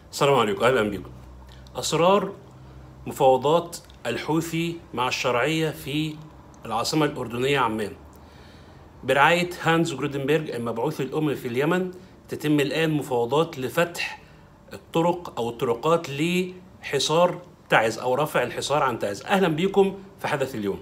السلام عليكم اهلا بكم اسرار مفاوضات الحوثي مع الشرعيه في العاصمه الاردنيه عمان برعايه هانز جرودنبرج المبعوث الاممي في اليمن تتم الان مفاوضات لفتح الطرق او الطرقات لحصار تعز او رفع الحصار عن تعز اهلا بكم في حدث اليوم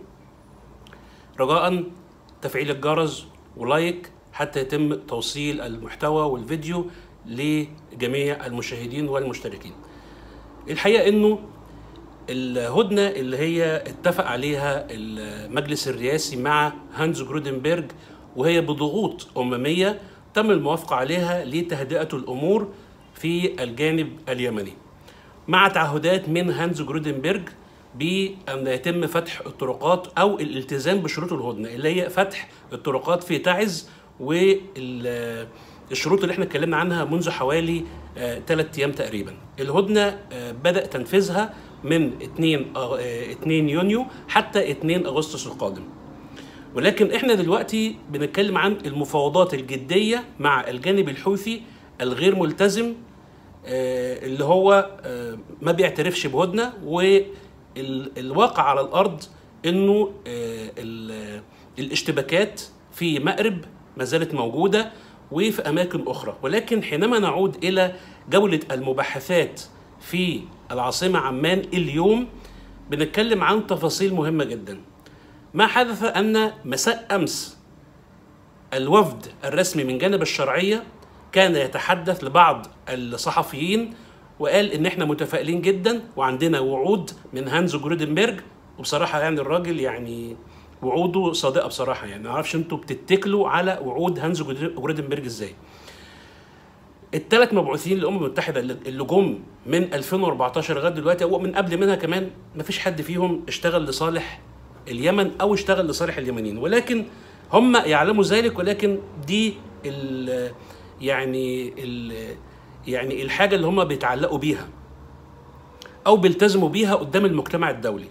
رجاء تفعيل الجرس ولايك حتى يتم توصيل المحتوى والفيديو لجميع المشاهدين والمشتركين الحقيقه انه الهدنه اللي هي اتفق عليها المجلس الرئاسي مع هانز جرودنبرج وهي بضغوط امميه تم الموافقه عليها لتهدئه الامور في الجانب اليمني مع تعهدات من هانز جرودنبرج بأن يتم فتح الطرقات أو الالتزام بشروط الهدنة اللي هي فتح الطرقات في تعز والشروط اللي احنا اتكلمنا عنها منذ حوالي ثلاث أيام تقريبا الهدنة آه، بدأ تنفيذها من 2 آه، 2 يونيو حتى 2 أغسطس القادم ولكن احنا دلوقتي بنتكلم عن المفاوضات الجدية مع الجانب الحوثي الغير ملتزم آه، اللي هو آه، ما بيعترفش بهدنه والواقع على الارض انه آه، ال- الاشتباكات في مأرب ما زالت موجوده وفي اماكن اخرى ولكن حينما نعود الى جوله المباحثات في العاصمه عمان اليوم بنتكلم عن تفاصيل مهمه جدا ما حدث ان مساء امس الوفد الرسمي من جانب الشرعيه كان يتحدث لبعض الصحفيين وقال ان احنا متفائلين جدا وعندنا وعود من هانز جرودنبرج وبصراحه يعني الراجل يعني وعوده صادقه بصراحه يعني ما اعرفش انتوا بتتكلوا على وعود هانز جرودنبرج ازاي الثلاث مبعوثين للامم المتحده اللي اللي جم من 2014 لغايه دلوقتي او من قبل منها كمان ما فيش حد فيهم اشتغل لصالح اليمن او اشتغل لصالح اليمنيين ولكن هم يعلموا ذلك ولكن دي ال يعني ال يعني الحاجه اللي هم بيتعلقوا بيها او بيلتزموا بيها قدام المجتمع الدولي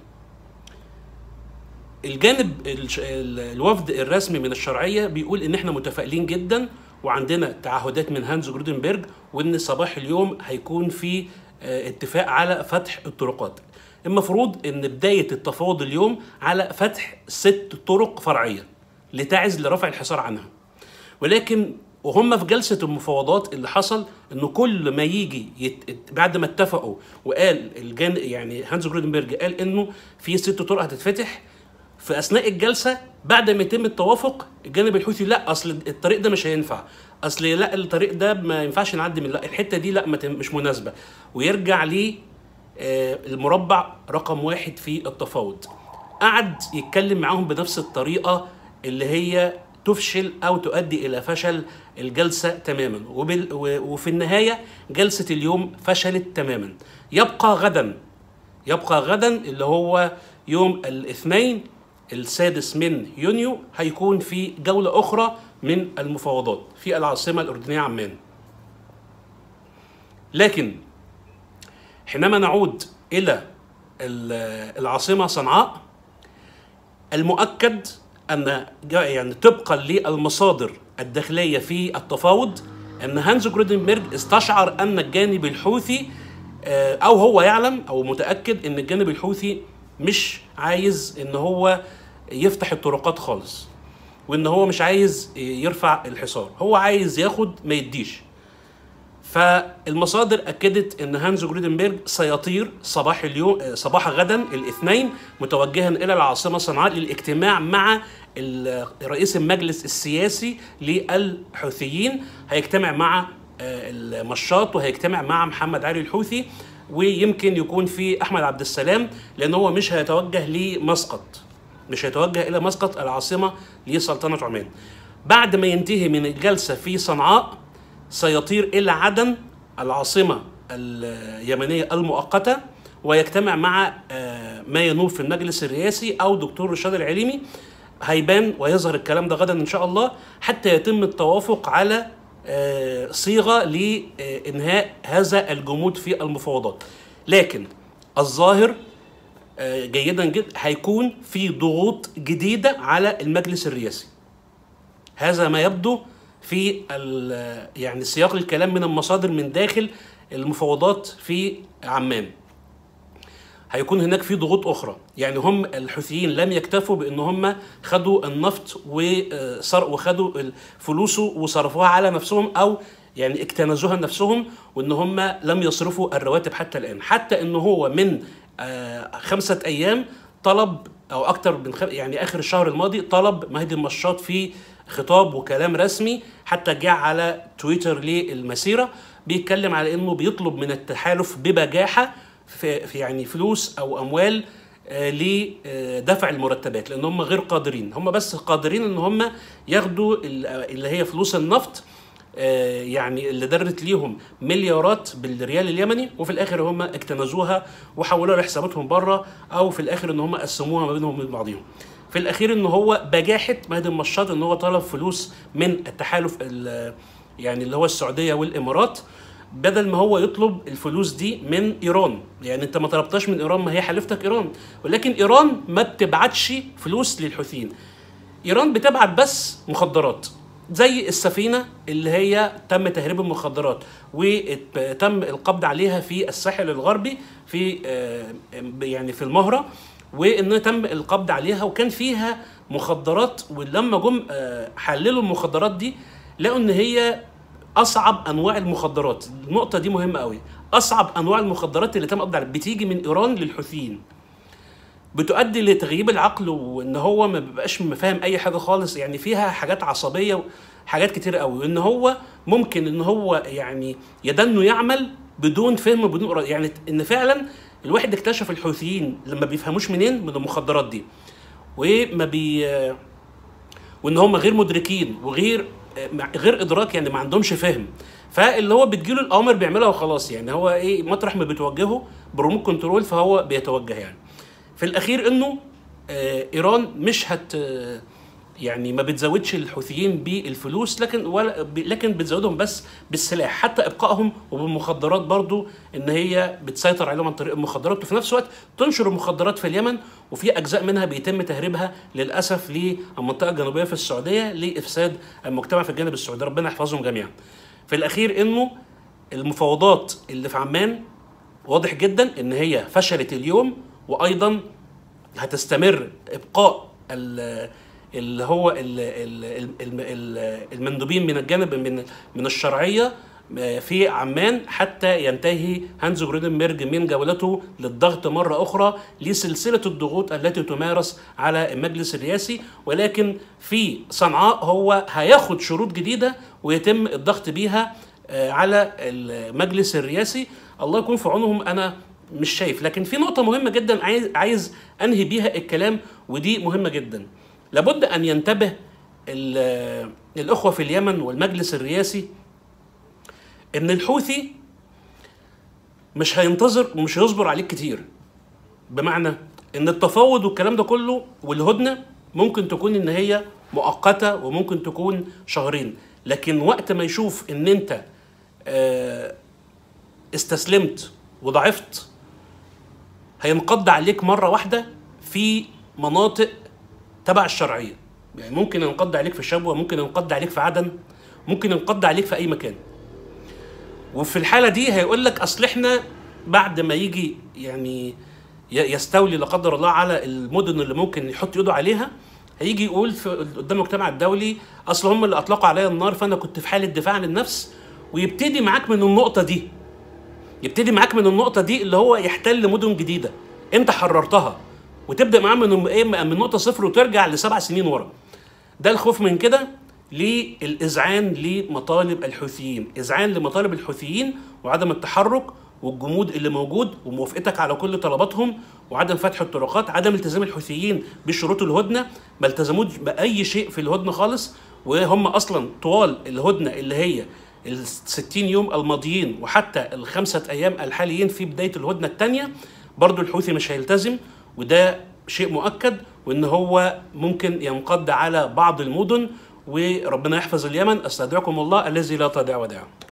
الجانب الش- ال- الوفد الرسمي من الشرعيه بيقول ان احنا متفائلين جدا وعندنا تعهدات من هانز جرودنبرج وان صباح اليوم هيكون في آه، اتفاق على فتح الطرقات المفروض ان بدايه التفاوض اليوم على فتح ست طرق فرعيه لتعز لرفع الحصار عنها ولكن وهم في جلسه المفاوضات اللي حصل انه كل ما يجي يت... بعد ما اتفقوا وقال الجان يعني هانز جرودنبرج قال انه في ست طرق هتتفتح في اثناء الجلسه بعد ما يتم التوافق الجانب الحوثي لا اصل الطريق ده مش هينفع اصل لا الطريق ده ما ينفعش نعدي من لا الحته دي لا ما تم- مش مناسبه ويرجع ليه آه، المربع رقم واحد في التفاوض قعد يتكلم معاهم بنفس الطريقه اللي هي تفشل او تؤدي الى فشل الجلسه تماما وبال و- وفي النهايه جلسه اليوم فشلت تماما يبقى غدا يبقى غدا اللي هو يوم الاثنين السادس من يونيو هيكون في جوله اخرى من المفاوضات في العاصمه الاردنيه عمان لكن حينما نعود الى ال- العاصمه صنعاء المؤكد ان جا- يعني طبقا للمصادر الداخليه في التفاوض ان هانز جرودنبرج استشعر ان الجانب الحوثي آه، او هو يعلم او متاكد ان الجانب الحوثي مش عايز ان هو يفتح الطرقات خالص وان هو مش عايز يرفع الحصار هو عايز ياخد ما يديش فالمصادر اكدت ان هانز جرودنبرج سيطير صباح اليوم آه، صباح غدا الاثنين متوجها الى العاصمه صنعاء للاجتماع مع ال- رئيس المجلس السياسي للحوثيين هيجتمع مع آه، المشاط وهيجتمع مع محمد علي الحوثي ويمكن يكون في احمد عبد السلام لان هو مش هيتوجه لمسقط مش هيتوجه الى مسقط العاصمه لسلطنه عمان بعد ما ينتهي من الجلسه في صنعاء سيطير الى عدن العاصمه اليمنيه المؤقته ويجتمع مع آه، ما ينوب في المجلس الرئاسي او دكتور رشاد العليمي هيبان ويظهر الكلام ده غدا ان شاء الله حتى يتم التوافق على آه، صيغه لانهاء هذا الجمود في المفاوضات لكن الظاهر آه، جيدا جدا هيكون في ضغوط جديده على المجلس الرئاسي هذا ما يبدو في ال- يعني سياق الكلام من المصادر من داخل المفاوضات في عمان هيكون هناك في ضغوط اخرى يعني هم الحوثيين لم يكتفوا بان هم خدوا النفط وصر وخدوا فلوسه وصرفوها على نفسهم او يعني اكتنزوها لنفسهم وان هم لم يصرفوا الرواتب حتى الان حتى ان هو من آه، خمسه ايام طلب او اكتر من خ... يعني اخر الشهر الماضي طلب مهدي المشاط في خطاب وكلام رسمي حتى جاء على تويتر للمسيره بيتكلم على انه بيطلب من التحالف ببجاحه في في يعني فلوس او اموال آه، لدفع المرتبات لان هم غير قادرين هم بس قادرين ان هم ياخدوا ال- اللي هي فلوس النفط آه، يعني اللي درت ليهم مليارات بالريال اليمني وفي الاخر هم اكتنزوها وحولوها لحساباتهم بره او في الاخر ان هم قسموها ما بينهم وبين بعضهم في الاخير ان هو بجاحه مهدي المشاط ان هو طلب فلوس من التحالف ال- يعني اللي هو السعوديه والامارات بدل ما هو يطلب الفلوس دي من ايران يعني انت ما طلبتهاش من ايران ما هي حليفتك ايران ولكن ايران ما بتبعتش فلوس للحوثيين ايران بتبعت بس مخدرات زي السفينه اللي هي تم تهريب المخدرات وتم القبض عليها في الساحل الغربي في آه، يعني في المهره وان تم القبض عليها وكان فيها مخدرات ولما جم آه، حللوا المخدرات دي لقوا ان هي اصعب انواع المخدرات النقطه دي مهمه قوي اصعب انواع المخدرات اللي تم القبض عليها بتيجي من ايران للحوثيين بتؤدي لتغييب العقل وان هو ما بيبقاش فاهم اي حاجه خالص يعني فيها حاجات عصبيه وحاجات كتير قوي وان هو ممكن ان هو يعني يدنه يعمل بدون فهم بدون قرا- يعني ان فعلا الواحد اكتشف الحوثيين لما بيفهموش منين من المخدرات دي وما بي وان هم غير مدركين وغير غير ادراك يعني ما عندهمش فهم فاللي هو بتجيله الاوامر بيعملها وخلاص يعني هو ايه مطرح ما بتوجهه بريموت كنترول فهو بيتوجه يعني في الاخير انه آه، ايران مش هت آه، يعني ما بتزودش الحوثيين بالفلوس لكن ولا ب- لكن بتزودهم بس بالسلاح حتى ابقائهم وبالمخدرات برضو ان هي بتسيطر عليهم عن طريق المخدرات وفي نفس الوقت تنشر المخدرات في اليمن وفي اجزاء منها بيتم تهريبها للاسف للمنطقه الجنوبيه في السعوديه لافساد المجتمع في الجانب السعودي ربنا يحفظهم جميعا في الاخير انه المفاوضات اللي في عمان واضح جدا ان هي فشلت اليوم وايضا هتستمر ابقاء ال- اللي هو ال- ال- ال- ال- المندوبين من الجانب من من الشرعيه في عمان حتى ينتهي هانز جرودنبرج من جولته للضغط مرة أخرى لسلسلة الضغوط التي تمارس على المجلس الرئاسي ولكن في صنعاء هو هياخد شروط جديدة ويتم الضغط بيها آه، على المجلس الرئاسي الله يكون في عونهم أنا مش شايف لكن في نقطة مهمة جدا عايز عايز أنهي بيها الكلام ودي مهمة جدا لابد أن ينتبه ال- الأخوة في اليمن والمجلس الرئاسي ان الحوثي مش هينتظر ومش هيصبر عليك كتير بمعنى ان التفاوض والكلام ده كله والهدنه ممكن تكون ان هي مؤقته وممكن تكون شهرين لكن وقت ما يشوف ان انت آه، استسلمت وضعفت هينقض عليك مره واحده في مناطق تبع الشرعيه يعني ممكن ينقض عليك في شبوه ممكن ينقض عليك في عدن ممكن ينقض عليك في اي مكان وفي الحاله دي هيقول لك اصل احنا بعد ما يجي يعني ي- يستولي لا قدر الله على المدن اللي ممكن يحط ايده عليها هيجي يقول في قدام المجتمع الدولي اصل هم اللي اطلقوا عليا النار فانا كنت في حاله دفاع عن النفس ويبتدي معاك من النقطه دي يبتدي معاك من النقطه دي اللي هو يحتل مدن جديده انت حررتها وتبدا معاه من ايه من نقطه صفر وترجع لسبع سنين ورا ده الخوف من كده للاذعان لمطالب الحوثيين اذعان لمطالب الحوثيين وعدم التحرك والجمود اللي موجود وموافقتك على كل طلباتهم وعدم فتح الطرقات عدم التزام الحوثيين بشروط الهدنه ما التزموش باي شيء في الهدنه خالص وهم اصلا طوال الهدنه اللي هي ال 60 يوم الماضيين وحتى الخمسه ايام الحاليين في بدايه الهدنه الثانيه برضو الحوثي مش هيلتزم وده شيء مؤكد وان هو ممكن ينقض على بعض المدن وربنا يحفظ اليمن استودعكم الله الذي لا تضيع ودائعه